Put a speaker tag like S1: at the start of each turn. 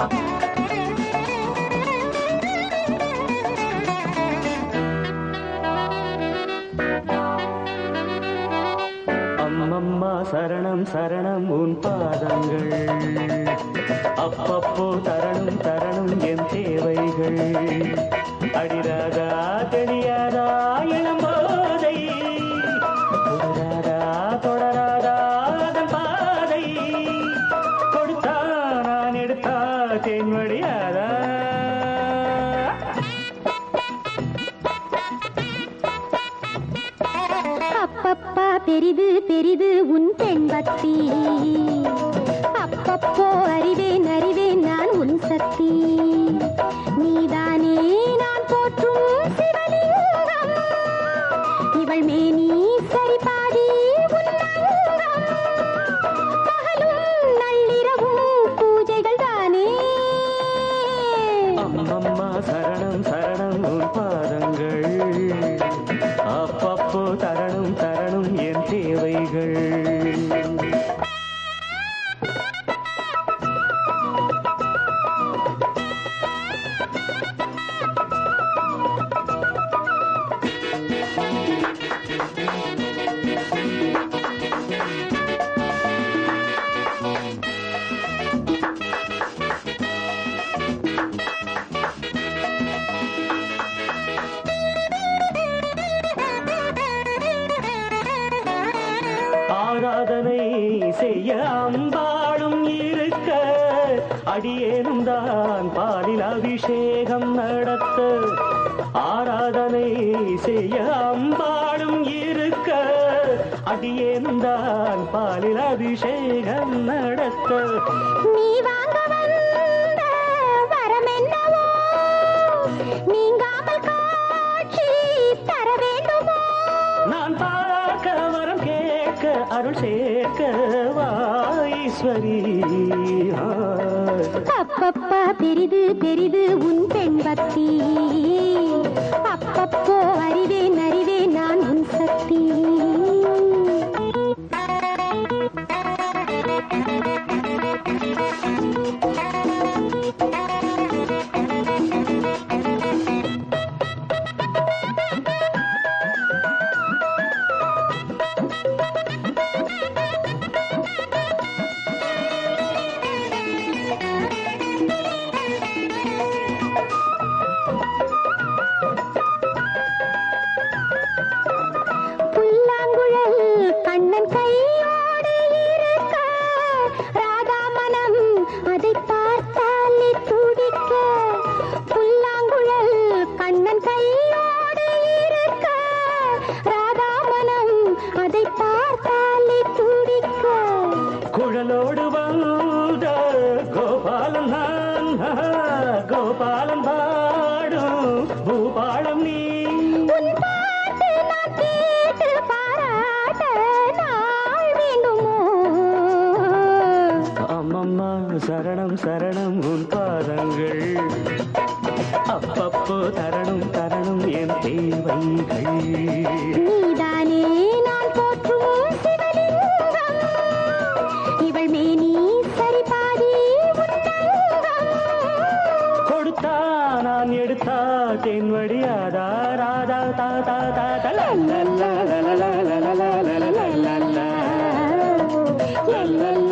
S1: அம்மம்மா சரணம் சரணம் உன் பாதங்கள் அப்பப்போ தரணும் தரணும் என் தேவைகள் அடிராதா தெரியாதா இளம்போதை தொடராதா தொடராதா அதன் பாதை கொடுத்தா நான் எடுத்தா தென்வழியாதா
S2: அப்பப்பா பெரிது பெரிது உன் பெண் பக்தி அப்பப்போ அறிவேன் அறிவேன் நான் உன் சக்தி நீதானே நான் போற்றும் சிவலிங்கம் இவள் மேனி சரிபாதி உன் அங்கம். பகலும் நள்ளிரவும் பூஜைகள் தானே
S1: அம்மம்மா சரணம் சரணம் உன் பாதங்கள் அப்பப்போ தரணும் தரணும் என் தேவைகள் ஆராதனை செய்ய அம்பாளும் இருக்க அடியேனும் தான் பாலில் அபிஷேகம் நடத்த ஆராதனை செய்ய அம்பாளும் இருக்க அடியேனும் தான் பாலில் அபிஷேகம் நடத்த
S2: நீ வாங்க வந்த வரம் என்னவோ நீங்காமல் காட்சி தர வேண்டுமோ
S1: நான் பார்க்க வரம் கேட்க அருள் சேர்க்க வாஈஸ்வரி ஆ.
S2: அப்பப்பா பெரிது பெரிது உன் பெண் பக்தி அப்பப்போ அறிவேன் அறிவேன் நான் உன் சக்தி புல்லாங்குழல் கண்ணன் கையோடு இருக்க ராதா மனம் அதை பார்த்தாலே துடிக்க புல்லாங்குழல் கண்ணன் கையோடு இருக்க ராதா மனம் அதை பார்த்தாலே துடிக்க
S1: குழலோடு வந்த கோபாலன் நான் கோபாலன் பாடும் பூபாலம் நீ
S2: உன் பாட்டு நான் கேட்டு பாராட்ட நாள் வேண்டுமோ
S1: அம்மம்மா சரணம் சரணம் உன் பாதங்கள் அப்பப்போ தரணும் தரணும் என் தேவைகள்
S2: நீதானே நான் போற்றும் சிவலிங்கம் இவள் மேனி சரிபாதி உன்னங்கம்
S1: கொடுத்தா நான் எடுத்தா தென்வடியாதா ராதா தா தா தா தா லா லா லா லா லா லா லா லா லா லா லா லா லா லா லா